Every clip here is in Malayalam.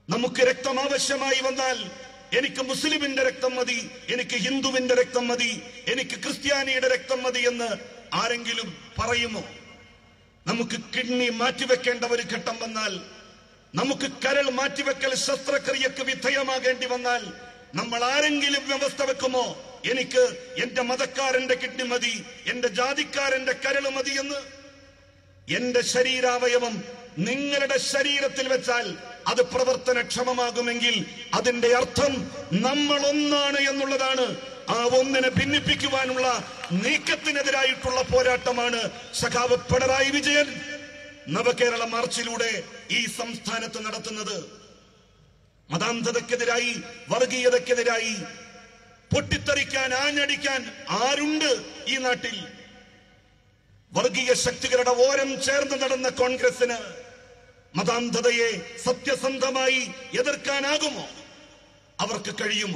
നമുക്ക് രക്തം ആവശ്യമായി വന്നാൽ എനിക്ക് മുസ്ലിമിന്റെ രക്തം മതി എനിക്ക് ഹിന്ദുവിന്റെ രക്തം മതി എനിക്ക് ക്രിസ്ത്യാനിയുടെ രക്തം മതി എന്ന് ആരെങ്കിലും പറയുമോ നമുക്ക് കിഡ്നി മാറ്റിവെക്കേണ്ട ഒരു ഘട്ടം വന്നാൽ നമുക്ക് കരൾ മാറ്റിവെക്കൽ ശസ്ത്രക്രിയക്ക് വിധേയമാകേണ്ടി വന്നാൽ നമ്മൾ ആരെങ്കിലും വ്യവസ്ഥ വെക്കുമോ എനിക്ക് എന്റെ മതക്കാരന്റെ കിഡ്നി മതി എന്റെ ജാതിക്കാരന്റെ കരൾ മതി എന്ന് എന്റെ ശരീരാവയവം നിങ്ങളുടെ ശരീരത്തിൽ വെച്ചാൽ അത് പ്രവർത്തനക്ഷമമാകുമെങ്കിൽ അതിന്റെ അർത്ഥം നമ്മൾ ഒന്നാണ് എന്നുള്ളതാണ് ആ ഒന്നിനെ ഭിന്നിപ്പിക്കുവാനുള്ള നീക്കത്തിനെതിരായിട്ടുള്ള പോരാട്ടമാണ് സഖാവ് പിണറായി വിജയൻ നവകേരള മാർച്ചിലൂടെ ഈ സംസ്ഥാനത്ത് നടത്തുന്നത് മതാന്ധതക്കെതിരായി വർഗീയതക്കെതിരായി പൊട്ടിത്തെറിക്കാൻ ആഞ്ഞടിക്കാൻ ആരുണ്ട് ഈ നാട്ടിൽ വർഗീയ ശക്തികളുടെ ഓരം ചേർന്ന് നടന്ന കോൺഗ്രസിന് മതാന്ധതയെ സത്യസന്ധമായി എതിർക്കാനാകുമോ അവർക്ക് കഴിയുമോ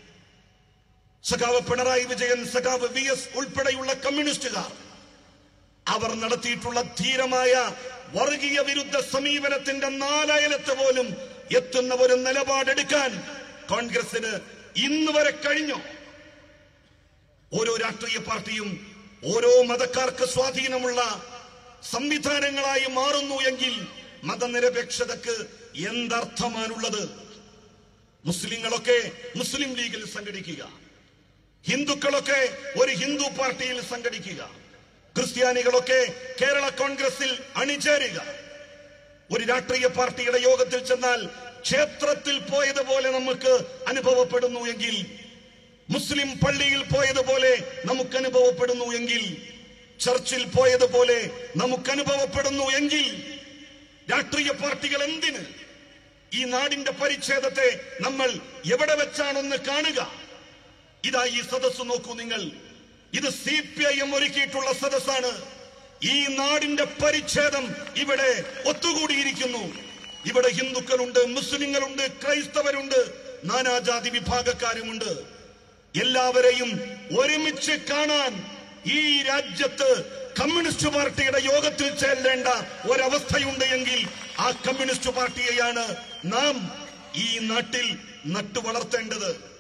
സഖാവ് പിണറായി വിജയൻ സഖാവ് വി എസ് ഉൾപ്പെടെയുള്ള കമ്മ്യൂണിസ്റ്റുകാർ അവർ നടത്തിയിട്ടുള്ള ധീരമായ വർഗീയ വിരുദ്ധ സമീപനത്തിന്റെ നാലയലത്ത് പോലും എത്തുന്ന ഒരു നിലപാടെടുക്കാൻ കോൺഗ്രസിന് ഇന്ന് വരെ കഴിഞ്ഞു ഓരോ രാഷ്ട്രീയ പാർട്ടിയും ഓരോ മതക്കാർക്ക് സ്വാധീനമുള്ള സംവിധാനങ്ങളായി മാറുന്നു എങ്കിൽ മതനിരപേക്ഷതക്ക് എന്തർത്ഥമാണുള്ളത് മുസ്ലിങ്ങളൊക്കെ മുസ്ലിം ലീഗിൽ സംഘടിക്കുക ഹിന്ദുക്കളൊക്കെ ഒരു ഹിന്ദു പാർട്ടിയിൽ സംഘടിക്കുക ക്രിസ്ത്യാനികളൊക്കെ കേരള കോൺഗ്രസിൽ അണിചേരുക ഒരു രാഷ്ട്രീയ പാർട്ടിയുടെ യോഗത്തിൽ ചെന്നാൽ ക്ഷേത്രത്തിൽ പോയതുപോലെ നമുക്ക് അനുഭവപ്പെടുന്നു എങ്കിൽ മുസ്ലിം പള്ളിയിൽ പോയതുപോലെ നമുക്ക് അനുഭവപ്പെടുന്നു എങ്കിൽ ചർച്ചിൽ പോയതുപോലെ നമുക്ക് അനുഭവപ്പെടുന്നു എങ്കിൽ രാഷ്ട്രീയ പാർട്ടികൾ എന്തിന് ഈ നാടിന്റെ പരിച്ഛേദത്തെ നമ്മൾ എവിടെ വെച്ചാണെന്ന് കാണുക ഇതാ ഈ സദസ്സ് നോക്കൂ നിങ്ങൾ ഇത് സി പി ഐ എം ഒരുക്കിയിട്ടുള്ള സദസ്സാണ് ഈ നാടിന്റെ പരിച്ഛേദം ഇവിടെ ഒത്തുകൂടിയിരിക്കുന്നു ഇവിടെ ഹിന്ദുക്കളുണ്ട് മുസ്ലിങ്ങളുണ്ട് ക്രൈസ്തവരുണ്ട് നാനാജാതി വിഭാഗക്കാരുമുണ്ട് എല്ലാവരെയും ഒരുമിച്ച് കാണാൻ ഈ രാജ്യത്ത് കമ്മ്യൂണിസ്റ്റ് പാർട്ടിയുടെ യോഗത്തിൽ ചെല്ലേണ്ട ഒരവസ്ഥയുണ്ട് എങ്കിൽ ആ കമ്മ്യൂണിസ്റ്റ് പാർട്ടിയെയാണ് നാം ഈ നാട്ടിൽ നട്ടു വളർത്തേണ്ടത്